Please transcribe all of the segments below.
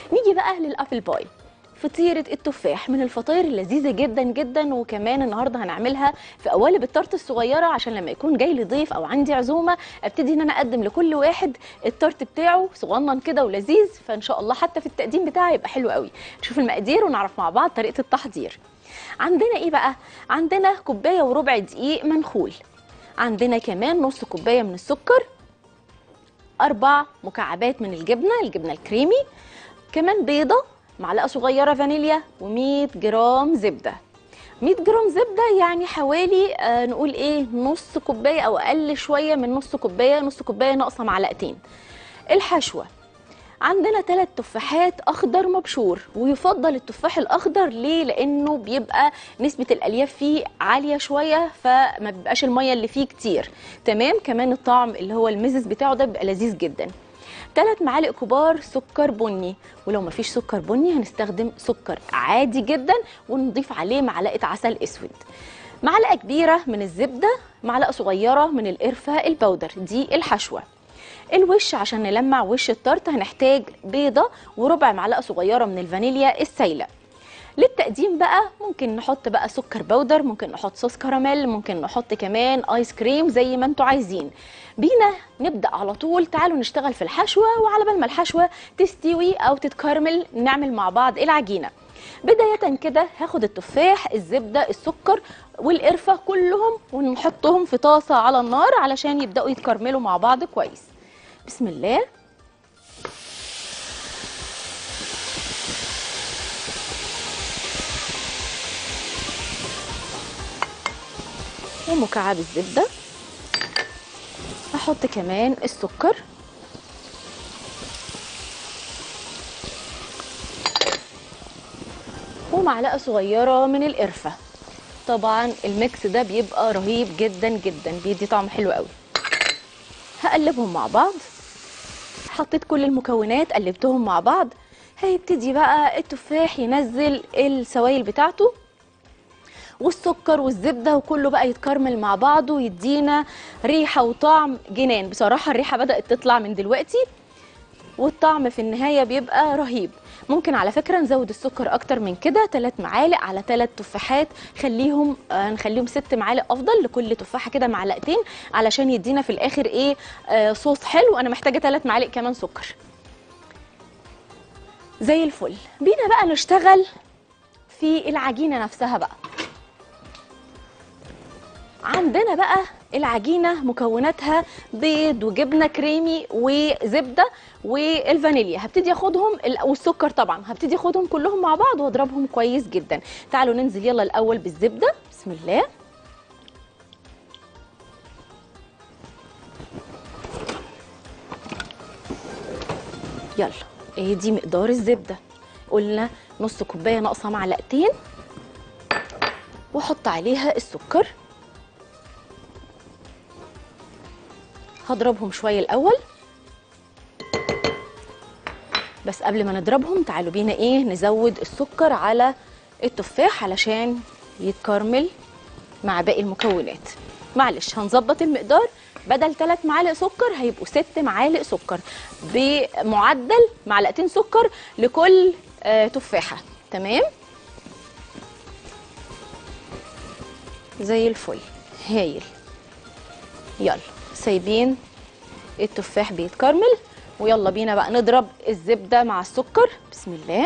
نيجي بقى للابل باي فطيرة التفاح من الفطاير اللذيذة جدا جدا وكمان النهاردة هنعملها في قوالب التارت الصغيرة عشان لما يكون جاي لي ضيف أو عندي عزومة ابتدي إن أنا أقدم لكل واحد التارت بتاعه صغنن كده ولذيذ فإن شاء الله حتى في التقديم بتاعه يبقى حلو قوي نشوف المقادير ونعرف مع بعض طريقة التحضير عندنا إيه بقى؟ عندنا كوباية وربع دقيق منخول عندنا كمان نص كوباية من السكر أربع مكعبات من الجبنة الجبنة الكريمي كمان بيضة معلقة صغيرة فانيليا و100 جرام زبدة 100 جرام زبدة يعني حوالي آه نقول ايه نص كوباية او اقل شوية من نص كوباية نص كوباية ناقصة معلقتين الحشوة عندنا ثلاث تفاحات اخضر مبشور ويفضل التفاح الاخضر ليه لانه بيبقى نسبه الالياف فيه عاليه شويه فما بيبقاش الميه اللي فيه كتير تمام كمان الطعم اللي هو المزز بتاعه ده بيبقى لذيذ جدا ثلاث معالق كبار سكر بني ولو ما فيش سكر بني هنستخدم سكر عادي جدا ونضيف عليه معلقه عسل اسود معلقه كبيره من الزبده معلقه صغيره من القرفه البودر دي الحشوه الوش عشان نلمع وش التارت هنحتاج بيضه وربع معلقه صغيره من الفانيليا السايله للتقديم بقى ممكن نحط بقى سكر بودر ممكن نحط صوص كراميل ممكن نحط كمان ايس كريم زي ما انتوا عايزين بينا نبدا على طول تعالوا نشتغل في الحشوه وعلى بال ما الحشوه تستوي او تتكرمل نعمل مع بعض العجينه بداية كده هاخد التفاح الزبدة السكر والقرفة كلهم ونحطهم في طاسة على النار علشان يبدأوا يتكرملوا مع بعض كويس بسم الله ومكعب الزبدة هحط كمان السكر ومعلقة صغيرة من القرفة طبعا الميكس ده بيبقى رهيب جدا جدا بيدي طعم حلو قوي هقلبهم مع بعض حطيت كل المكونات قلبتهم مع بعض هيبتدي بقى التفاح ينزل السوائل بتاعته والسكر والزبده وكله بقى يتكرمل مع بعضه ويدينا ريحه وطعم جنان بصراحه الريحه بدات تطلع من دلوقتي والطعم في النهايه بيبقى رهيب ممكن على فكره نزود السكر اكتر من كده 3 معالق على 3 تفاحات خليهم آه نخليهم 6 معالق افضل لكل تفاحه كده معلقتين علشان يدينا في الاخر ايه آه صوص حلو انا محتاجه 3 معالق كمان سكر زي الفل بينا بقى نشتغل في العجينه نفسها بقى عندنا بقى العجينه مكوناتها بيض وجبنه كريمي وزبده والفانيليا هبتدي اخدهم والسكر طبعا هبتدي اخدهم كلهم مع بعض واضربهم كويس جدا تعالوا ننزل يلا الاول بالزبده بسم الله يلا ايه دي مقدار الزبده قلنا نص كوبايه ناقصه معلقتين واحط عليها السكر هضربهم شويه الاول بس قبل ما نضربهم تعالوا بينا ايه نزود السكر على التفاح علشان يتكرمل مع باقي المكونات معلش هنظبط المقدار بدل 3 معالق سكر هيبقوا 6 معالق سكر بمعدل معلقتين سكر لكل آه تفاحه تمام زي الفل هايل يلا سايبين التفاح بيتكرمل ويلا بينا بقى نضرب الزبدة مع السكر بسم الله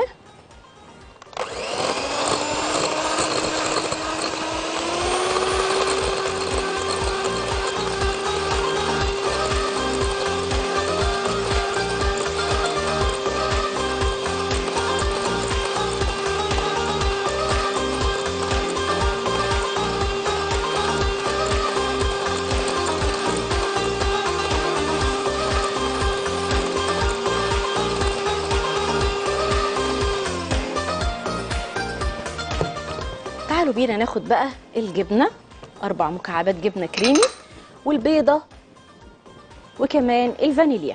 تعالوا بينا ناخد بقى الجبنه اربع مكعبات جبنه كريمي والبيضه وكمان الفانيليا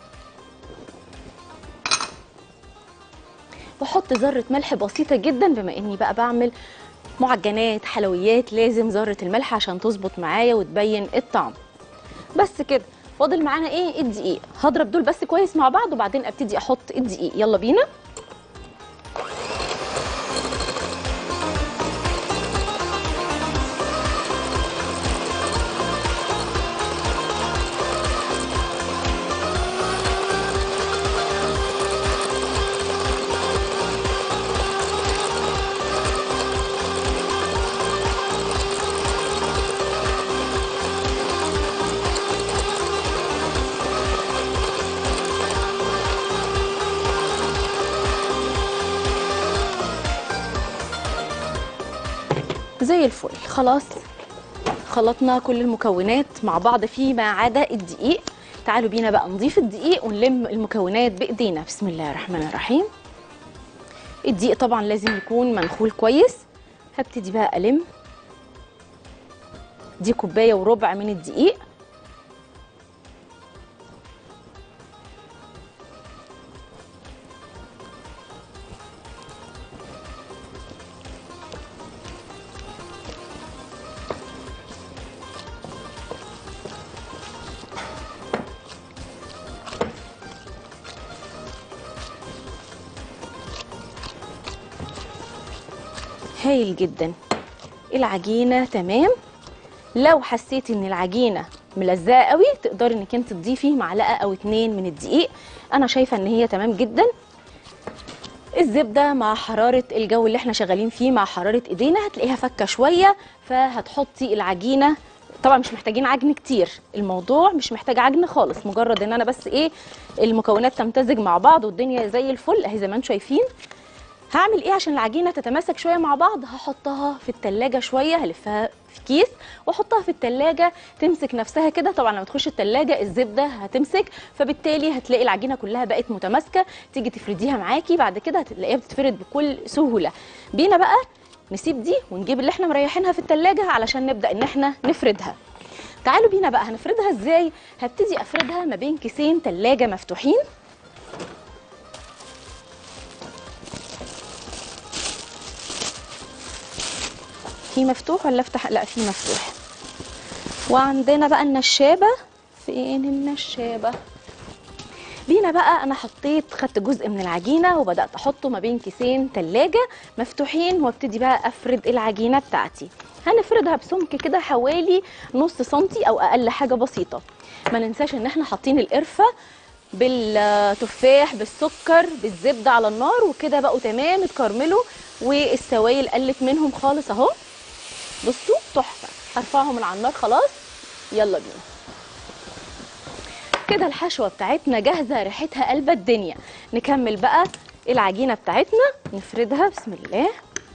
واحط ذره ملح بسيطه جدا بما اني بقى بعمل معجنات حلويات لازم ذره الملح عشان تظبط معايا وتبين الطعم بس كده فاضل معانا ايه الدقيق هضرب دول بس كويس مع بعض وبعدين ابتدي احط الدقيق يلا بينا زي الفل خلاص خلطنا كل المكونات مع بعض فيما عدا الدقيق تعالوا بينا بقى نضيف الدقيق ونلم المكونات بايدينا بسم الله الرحمن الرحيم الدقيق طبعا لازم يكون منخول كويس هبتدي بقى الم دي كوبايه وربع من الدقيق هايل جدا العجينه تمام لو حسيتي ان العجينه ملزقه قوي تقدري انك انت تضيفي معلقه او اتنين من الدقيق انا شايفه ان هي تمام جدا الزبده مع حراره الجو اللي احنا شغالين فيه مع حراره ايدينا هتلاقيها فكه شويه فهتحطي العجينه طبعا مش محتاجين عجن كتير الموضوع مش محتاج عجن خالص مجرد ان انا بس ايه المكونات تمتزج مع بعض والدنيا زي الفل اهي زي ما انتم شايفين هعمل ايه عشان العجينه تتماسك شويه مع بعض هحطها في التلاجة شويه هلفها في كيس واحطها في التلاجة تمسك نفسها كده طبعا لما تخش التلاجة الزبده هتمسك فبالتالي هتلاقي العجينه كلها بقت متماسكه تيجي تفرديها معاكي بعد كده هتلاقيها بتتفرد بكل سهوله بينا بقى نسيب دي ونجيب اللي احنا مريحينها في التلاجة علشان نبدا ان احنا نفردها تعالوا بينا بقى هنفردها ازاي هبتدي افردها ما بين كيسين تلاجة مفتوحين في مفتوح ولا افتح لا في مفتوح وعندنا بقى النشابه فين النشابه بينا بقى انا حطيت خدت جزء من العجينه وبدات احطه ما بين كيسين تلاجة مفتوحين وابتدي بقى افرد العجينه بتاعتي هنفردها بسمك كده حوالي نص سنتي او اقل حاجه بسيطه ما ننساش ان احنا حاطين القرفه بالتفاح بالسكر بالزبده على النار وكده بقوا تمام اتكرملوا والسوائل قلت منهم خالص اهو بصوا تحفه هرفعهم من على النار خلاص يلا بينا كده الحشوه بتاعتنا جاهزه ريحتها قلبة الدنيا نكمل بقى العجينه بتاعتنا نفردها بسم الله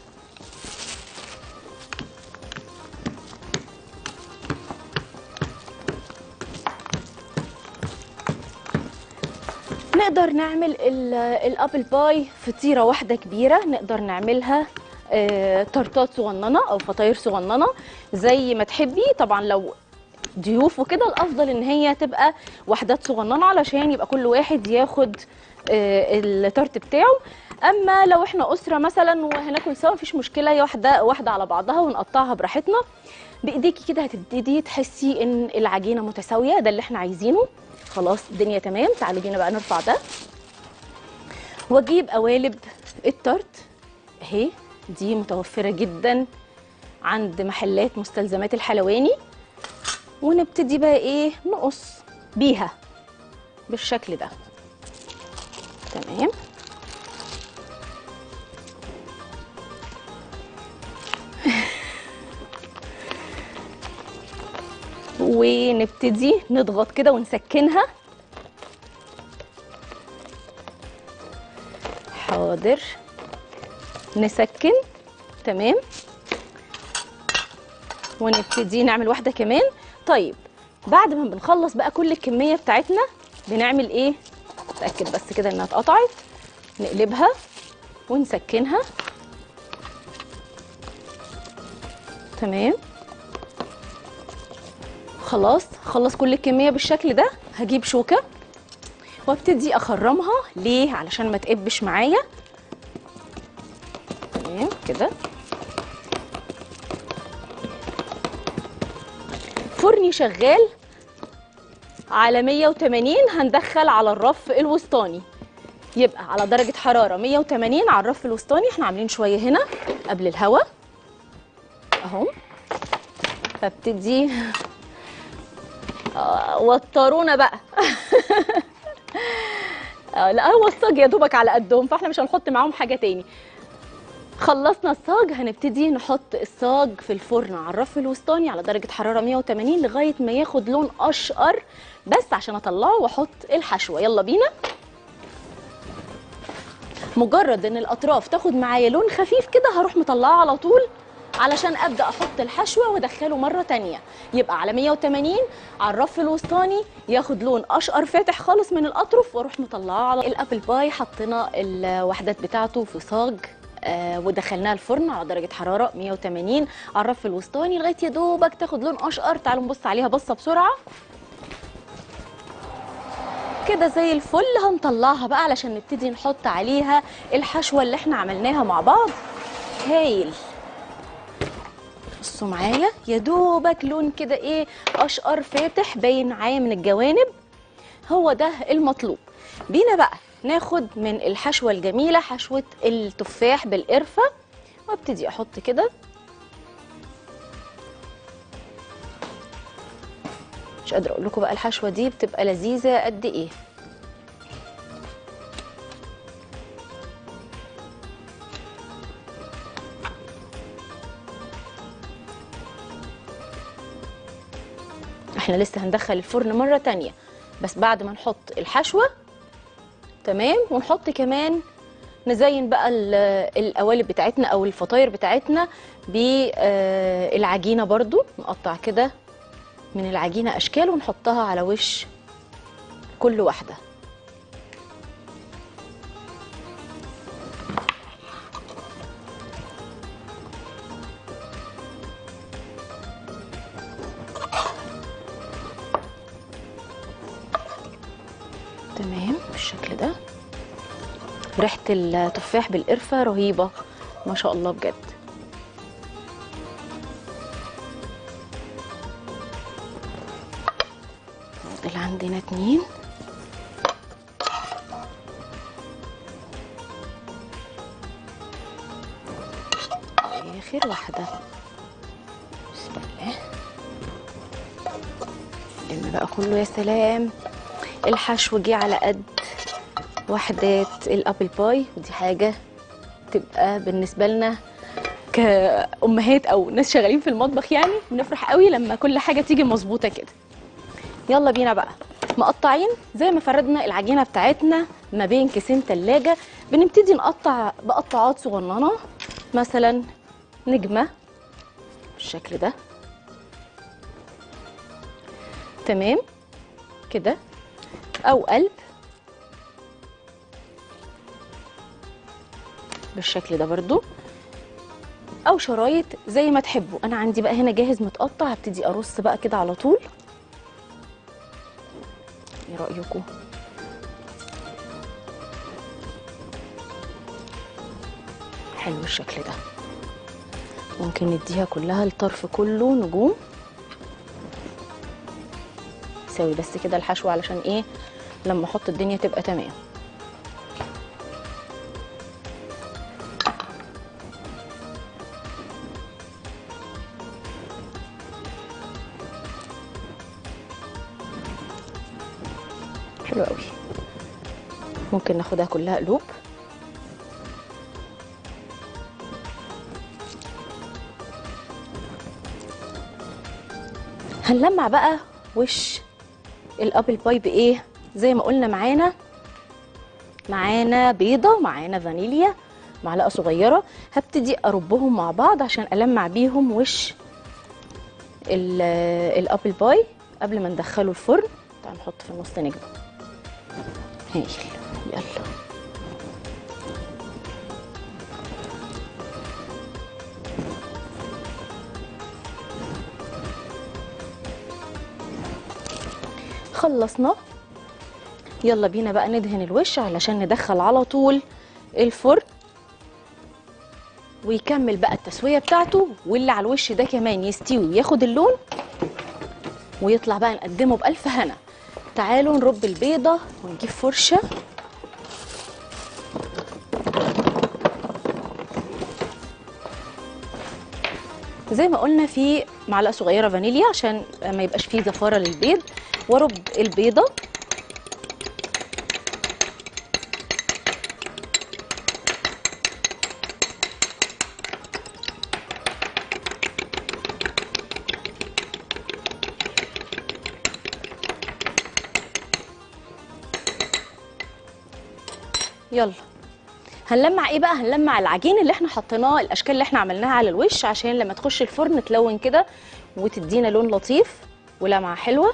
نقدر نعمل ال- الابل باي فطيره واحده كبيره نقدر نعملها آه، تورتات صغننه او فطاير صغننه زي ما تحبي طبعا لو ضيوف وكده الافضل ان هي تبقى وحدات صغننه علشان يبقى كل واحد ياخد آه، التارت بتاعه اما لو احنا اسره مثلا وهناكل سوا مفيش مشكله هي واحده واحده على بعضها ونقطعها براحتنا بايديكي كده هتبتدي تحسي ان العجينه متساويه ده اللي احنا عايزينه خلاص الدنيا تمام تعالوا بينا بقى نرفع ده واجيب قوالب التارت اهي دي متوفره جدا عند محلات مستلزمات الحلواني ونبتدي بقى ايه نقص بيها بالشكل ده تمام ونبتدي نضغط كده ونسكنها حاضر نسكن تمام ونبتدي نعمل واحده كمان طيب بعد ما بنخلص بقى كل الكميه بتاعتنا بنعمل ايه اتاكد بس كده انها اتقطعت نقلبها ونسكنها تمام خلاص خلص كل الكميه بالشكل ده هجيب شوكه وابتدي اخرمها ليه علشان ما تقبش معايا تمام كده فرني شغال على 180 هندخل على الرف الوسطاني يبقى على درجة حرارة 180 على الرف الوسطاني احنا عاملين شوية هنا قبل الهواء اهو فابتدي آه، وترونا بقى آه، لا هو الصاج يا دوبك على قدهم فاحنا مش هنحط معاهم حاجة تاني خلصنا الصاج هنبتدي نحط الصاج في الفرن على الرف الوسطاني على درجة حرارة 180 لغاية ما ياخد لون أشقر بس عشان أطلعه وأحط الحشوة يلا بينا مجرد ان الاطراف تاخد معايا لون خفيف كده هروح مطلعه على طول علشان ابدا احط الحشوه وادخله مره تانية يبقى على 180 على الرف الوسطاني ياخد لون اشقر فاتح خالص من الاطرف واروح مطلعاه على الابل باي حطينا الوحدات بتاعته في صاج آه ودخلناها الفرن على درجه حراره 180 على الرف الوسطاني لغايه يا دوبك تاخد لون اشقر تعالوا نبص عليها بصه بسرعه كده زي الفل هنطلعها بقى علشان نبتدي نحط عليها الحشوه اللي احنا عملناها مع بعض هايل بصوا معايا يا دوبك لون كده ايه اشقر فاتح باين معايا من الجوانب هو ده المطلوب بينا بقى ناخد من الحشوه الجميله حشوه التفاح بالقرفه وابتدي احط كده مش قادره اقول لكم بقى الحشوه دي بتبقى لذيذه قد ايه احنا لسه هندخل الفرن مره تانية بس بعد ما نحط الحشوه تمام ونحط كمان نزين بقى ال- القوالب بتاعتنا او الفطاير بتاعتنا بالعجينه برضو نقطع كده من العجينه اشكال ونحطها على وش كل واحده تمام بالشكل ده ريحه التفاح بالقرفه رهيبه ما شاء الله بجد اللي عندنا اتنين اخر واحده بسم الله لم بقى كله يا سلام الحشو جه على قد وحدات الابل باي ودي حاجه تبقى بالنسبه لنا كامهات او ناس شغالين في المطبخ يعني بنفرح قوي لما كل حاجه تيجي مظبوطه كده يلا بينا بقى مقطعين زي ما فردنا العجينه بتاعتنا ما بين كيسين تلاجة بنبتدي نقطع بقطعات صغننه مثلا نجمه بالشكل ده تمام كده او قلب بالشكل ده برضو او شرايط زي ما تحبوا انا عندي بقى هنا جاهز متقطع هبتدي ارص بقى كده على طول ايه رايكم حلو الشكل ده ممكن نديها كلها الطرف كله نجوم سوي بس كده الحشو علشان ايه لما احط الدنيا تبقى تمام حلو قوي ممكن ناخدها كلها قلوب هنلمع بقى وش الابل باي بايه زي ما قلنا معانا معانا بيضه معانا فانيليا معلقه صغيره هبتدي اربهم مع بعض عشان المع بيهم وش ال- الابل باي قبل ما ندخله الفرن تعال نحط في النص نجمه هايل يلا خلصنا يلا بينا بقى ندهن الوش علشان ندخل على طول الفرن ويكمل بقى التسوية بتاعته واللي على الوش ده كمان يستوي وياخد اللون ويطلع بقى نقدمه بألف هنا تعالوا نرب البيضة ونجيب فرشة زي ما قلنا في معلقة صغيرة فانيليا عشان ما يبقاش فيه زفارة للبيض وارب البيضة يلا هنلمع ايه بقى هنلمع العجين اللي احنا حطيناه الاشكال اللي احنا عملناها على الوش عشان لما تخش الفرن تلون كده وتدينا لون لطيف ولمعه حلوه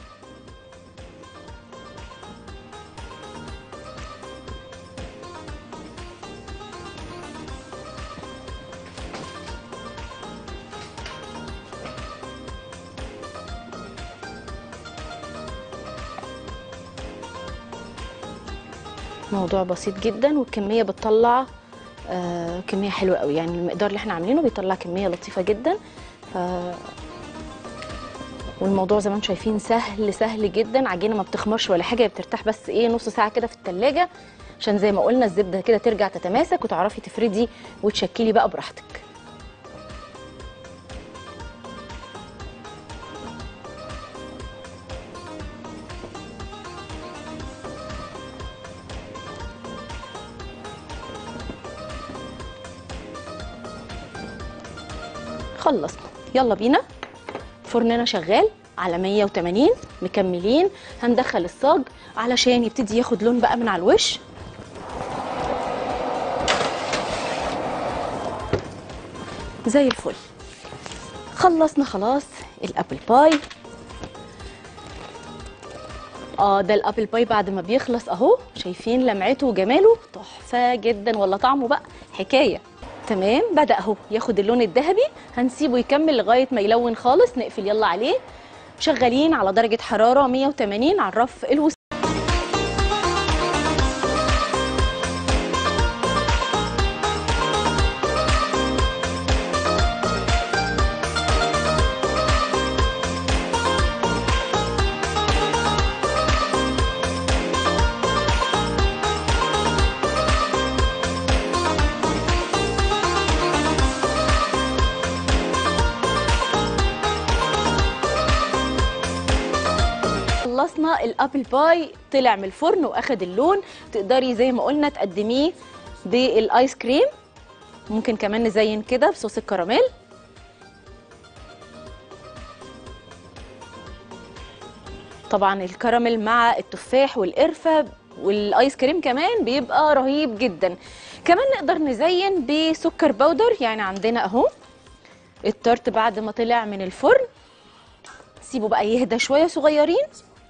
موضوع بسيط جدا والكميه بتطلع آه كميه حلوه قوي يعني المقدار اللي احنا عاملينه بيطلع كميه لطيفه جدا ف والموضوع زي ما انتم شايفين سهل سهل جدا عجينه ما بتخمرش ولا حاجه هي بترتاح بس ايه نص ساعه كده في التلاجة عشان زي ما قلنا الزبده كده ترجع تتماسك وتعرفي تفردي وتشكلي بقى براحتك خلصنا يلا بينا فرننا شغال على 180 مكملين هندخل الصاج علشان يبتدي ياخد لون بقى من على الوش زي الفل خلصنا خلاص الابل باي اه ده الابل باي بعد ما بيخلص اهو شايفين لمعته وجماله تحفه جدا ولا طعمه بقى حكايه تمام بدا اهو ياخد اللون الذهبي هنسيبه يكمل لغايه ما يلون خالص نقفل يلا عليه شغالين على درجه حراره 180 على الرف الوسطى خلصنا الابل باي طلع من الفرن واخد اللون تقدري زي ما قلنا تقدميه بالايس كريم ممكن كمان نزين كده بصوص الكراميل طبعا الكراميل مع التفاح والقرفه والايس كريم كمان بيبقى رهيب جدا كمان نقدر نزين بسكر بودر يعني عندنا اهو التارت بعد ما طلع من الفرن سيبه بقى يهدى شويه صغيرين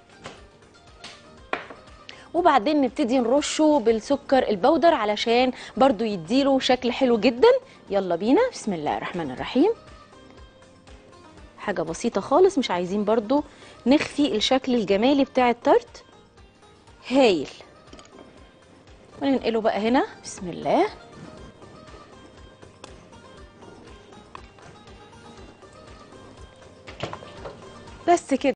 وبعدين نبتدي نرشه بالسكر البودر علشان برضو يديله شكل حلو جدا يلا بينا بسم الله الرحمن الرحيم حاجة بسيطة خالص مش عايزين برضو نخفي الشكل الجمالي بتاع التارت هايل وننقله بقى هنا بسم الله بس كده